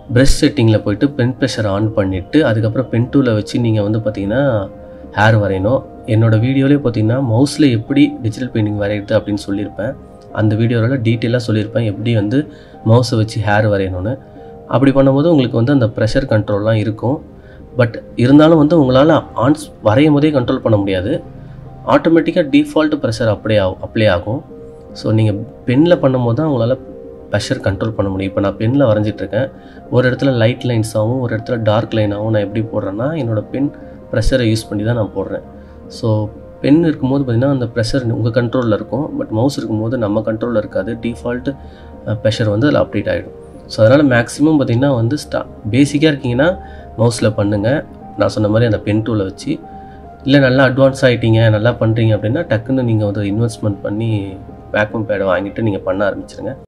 brush செட்டிங்கில் போயிட்டு pen pressure on பண்ணிவிட்டு அதுக்கப்புறம் பென் டூவில் வச்சு நீங்கள் வந்து பார்த்தீங்கன்னா ஹேர் வரையணும் என்னோடய வீடியோலேயே பார்த்தீங்கன்னா மவுஸில் எப்படி டிஜிட்டல் பெயிண்டிங் வரையிறது அப்படின்னு சொல்லியிருப்பேன் அந்த வீடியோவில் டீட்டெயிலாக சொல்லியிருப்பேன் எப்படி வந்து மவுஸை வச்சு ஹேர் வரையணும்னு அப்படி பண்ணும்போது உங்களுக்கு வந்து அந்த ப்ரெஷர் கண்ட்ரோல்லாம் இருக்கும் பட் இருந்தாலும் வந்து உங்களால் ஆன்ஸ் வரையும் போதே கண்ட்ரோல் பண்ண முடியாது ஆட்டோமேட்டிக்காக டிஃபால்ட் ப்ரெஷர் அப்படியே ஆகும் அப்ளை ஆகும் ஸோ நீங்கள் பெனில் பண்ணும்போது தான் உங்களால் ப்ரெஷர் கண்ட்ரோல் பண்ண முடியும் இப்போ நான் பெனில் வரைஞ்சிட்ருக்கேன் ஒரு இடத்துல லைட் லைன்ஸாகவும் ஒரு இடத்துல டார்க் லைனாகவும் நான் எப்படி போடுறேன்னா என்னோடய பென் ப்ரெஷரை யூஸ் பண்ணி தான் நான் போடுறேன் ஸோ பென் இருக்கும்போது பார்த்திங்கன்னா அந்த ப்ரெஷர் உங்கள் கண்ட்ரோலில் இருக்கும் பட் மவுஸ் இருக்கும்போது நம்ம கண்ட்ரோலில் இருக்காது டிஃபால்ட்டு ப்ரெஷர் வந்து அதில் அப்டேட் ஆகிடும் ஸோ அதனால் மேக்ஸிமம் பார்த்திங்கன்னா வந்து ஸ்டா பேசிக்காக இருக்கீங்கன்னா மவுஸில் பண்ணுங்கள் நான் சொன்ன மாதிரி அந்த பென் டூவில் வச்சு இல்லை நல்லா அட்வான்ஸ் ஆகிட்டீங்க நல்லா பண்ணுறீங்க அப்படின்னா டக்குன்னு நீங்கள் வந்து இன்வெஸ்ட்மெண்ட் பண்ணி வேக்யூம் பேடை வாங்கிட்டு நீங்கள் பண்ண ஆரம்பிச்சிருங்க